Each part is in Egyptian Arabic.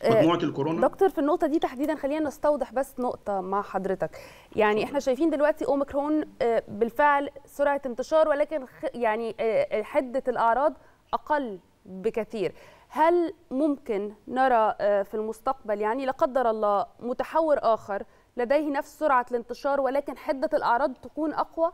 مجموعه الكورونا دكتور في النقطه دي تحديدا خلينا نستوضح بس نقطه مع حضرتك يعني احنا شايفين دلوقتي اوميكرون بالفعل سرعه انتشار ولكن يعني حده الاعراض اقل بكثير هل ممكن نرى في المستقبل يعني لا قدر الله متحور اخر لديه نفس سرعه الانتشار ولكن حده الاعراض تكون اقوى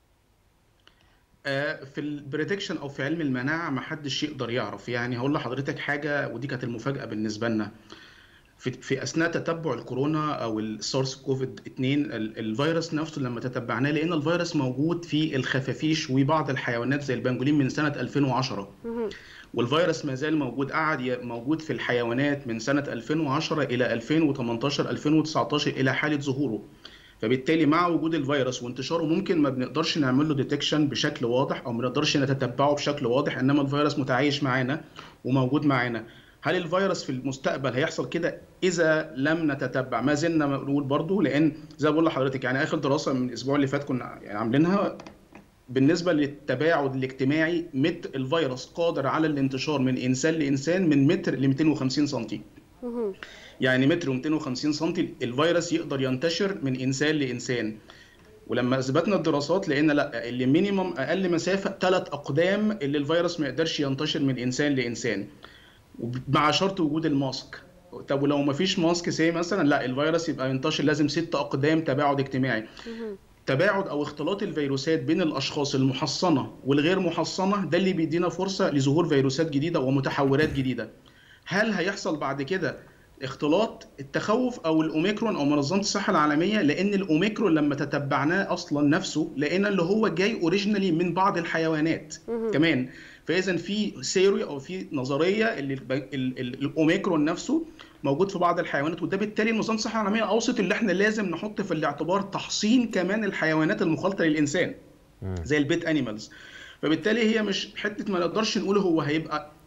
في البريدكشن او في علم المناعه ما حدش يقدر يعرف يعني هقول لحضرتك حاجه ودي كانت المفاجاه بالنسبه لنا في, في اثناء تتبع الكورونا او السارس كوفيد 2 الفيروس نفسه لما تتبعناه لان الفيروس موجود في الخفافيش وبعض الحيوانات زي البنجولين من سنه 2010 والفيروس ما زال موجود قعد موجود في الحيوانات من سنه 2010 الى 2018 2019 الى حاله ظهوره فبالتالي مع وجود الفيروس وانتشاره ممكن ما بنقدرش نعمل له ديتكشن بشكل واضح او ما بنقدرش نتتبعه بشكل واضح انما الفيروس متعايش معانا وموجود معانا هل الفيروس في المستقبل هيحصل كده اذا لم نتتبع ما زلنا بنقول برضه لان زي ما بقول لحضرتك يعني اخر دراسه من الاسبوع اللي فات كنا يعني عاملينها بالنسبه للتباعد الاجتماعي متر الفيروس قادر على الانتشار من انسان لانسان من متر ل 250 سم يعني متر و250 سم الفيروس يقدر ينتشر من انسان لانسان ولما اثبتنا الدراسات لقينا لا اللي مينيمم اقل مسافه ثلاث اقدام اللي الفيروس ما يقدرش ينتشر من انسان لانسان مع شرط وجود الماسك طب ولو ما فيش ماسك سي مثلا لا الفيروس يبقى ينتشر لازم ست اقدام تباعد اجتماعي تباعد او اختلاط الفيروسات بين الاشخاص المحصنه والغير محصنه ده اللي بيدينا فرصه لظهور فيروسات جديده ومتحورات جديده هل هيحصل بعد كده اختلاط التخوف او الاوميكرون او منظمه الصحه العالميه لان الاوميكرون لما تتبعناه اصلا نفسه لقينا اللي هو جاي اوريجينالي من بعض الحيوانات كمان فاذا في ثيوري او في نظريه اللي الاوميكرون نفسه موجود في بعض الحيوانات وده بالتالي منظمه الصحه العالميه اوصت اللي احنا لازم نحط في الاعتبار تحصين كمان الحيوانات المخالطه للانسان زي البيت انيمالز فبالتالي هي مش حته ما نقدرش نقول هو هيبقى